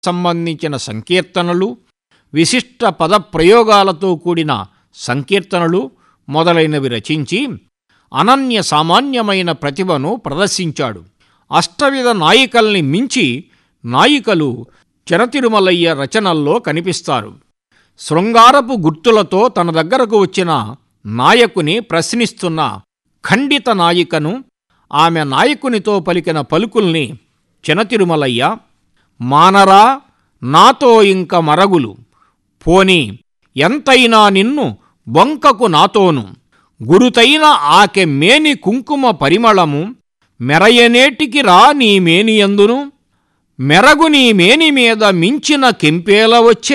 సంబంధించిన సంకీర్తనలు విశిష్ట పద ప్రయోగాలతో కూడిన సంకీర్తనలు మొదలైనవి రచించి అనన్య సామాన్యమైన ప్రతిభను ప్రదర్శించాడు అష్టవిధ నాయికల్ని మించి నాయికలు చిరతిరుమలయ్య రచనల్లో కనిపిస్తారు శృంగారపు గుర్తులతో తన దగ్గరకు వచ్చిన నాయకుని ప్రశ్నిస్తున్న ఖండిత నాయికను ఆమె నాయకునితో పలికిన పలుకుల్ని చినతిరుమలయ్య మానరా నాతో ఇంక మరగులు పోని ఎంతైనా నిన్ను బొంకకు నాతోను గురుతైన ఆకె మేని కుంకుమ పరిమళము మెరయనేటికి రా నీ మేనియందును మెరగు నీ మేని మీద మించిన కెంపేల వచ్చే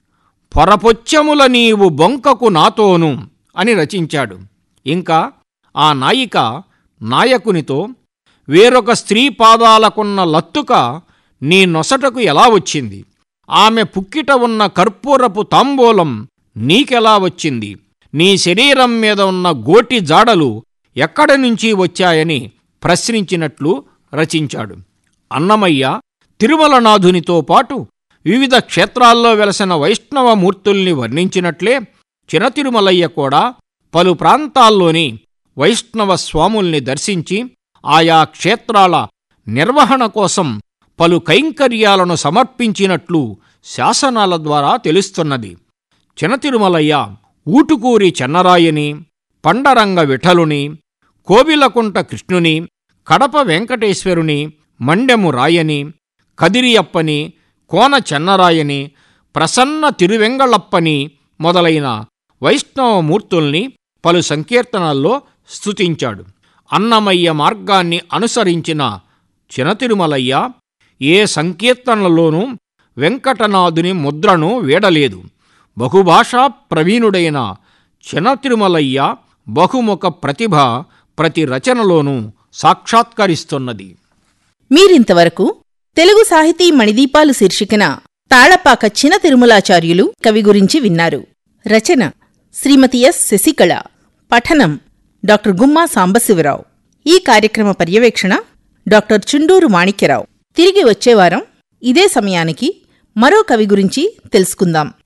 పొరపొచ్చముల నీవు బొంకకు నాతోను అని రచించాడు ఇంకా ఆ నాయిక నాయకునితో వేరొక స్త్రీ పాదాలకున్న లత్తుక నీ నొసటకు ఎలా వచ్చింది ఆమె పుక్కిట ఉన్న కర్పూరపు తాంబూలం నీకెలా వచ్చింది నీ శరీరం మీద ఉన్న గోటి జాడలు ఎక్కడి నుంచి వచ్చాయని ప్రశ్నించినట్లు రచించాడు అన్నమయ్య తిరుమలనాథునితో పాటు వివిధ క్షేత్రాల్లో వెలసిన వైష్ణవ మూర్తుల్ని వర్ణించినట్లే చినతిరుమలయ్య కూడా పలు ప్రాంతాల్లోని వైష్ణవ స్వాముల్ని దర్శించి ఆయా క్షేత్రాల నిర్వహణ కోసం పలు కైంకర్యాలను సమర్పించినట్లు శాసనాల ద్వారా తెలుస్తున్నది చినతిరుమలయ్య ఊటుకూరి చెన్నరాయని పండరంగ విఠలుని కోవిలకుంట కృష్ణుని కడప వెంకటేశ్వరుని మండెము రాయని కదిరియప్పని కోన చెన్నరాయని ప్రసన్న తిరువెంగళప్పని మొదలైన వైష్ణవ మూర్తుల్ని పలు సంకీర్తనల్లో స్తుతించాడు అన్నమయ్య మార్గాన్ని అనుసరించిన చినతిరుమలయ్య ఏ సంకీర్తనలోనూ వెంకటనాథుని ముద్రను వీడలేదు బహుభాషా ప్రవీణుడైన చినతిరుమలయ్య బహుముఖ ప్రతిభ ప్రతి రచనలోనూ సాక్షాత్కరిస్తున్నది మీరింతవరకు తెలుగు సాహితీ మణిదీపాలు శీర్షికన తాళపాక చిన తిరుమలాచార్యులు కవి గురించి విన్నారు రచన శ్రీమతి ఎస్ శశికళ పఠనం డాక్టర్ గుమ్మా సాంబశివరావు ఈ కార్యక్రమ పర్యవేక్షణ డాక్టర్ చుండూరు మాణిక్యరావు తిరిగి వచ్చేవారం ఇదే సమయానికి మరో కవి గురించి తెలుసుకుందాం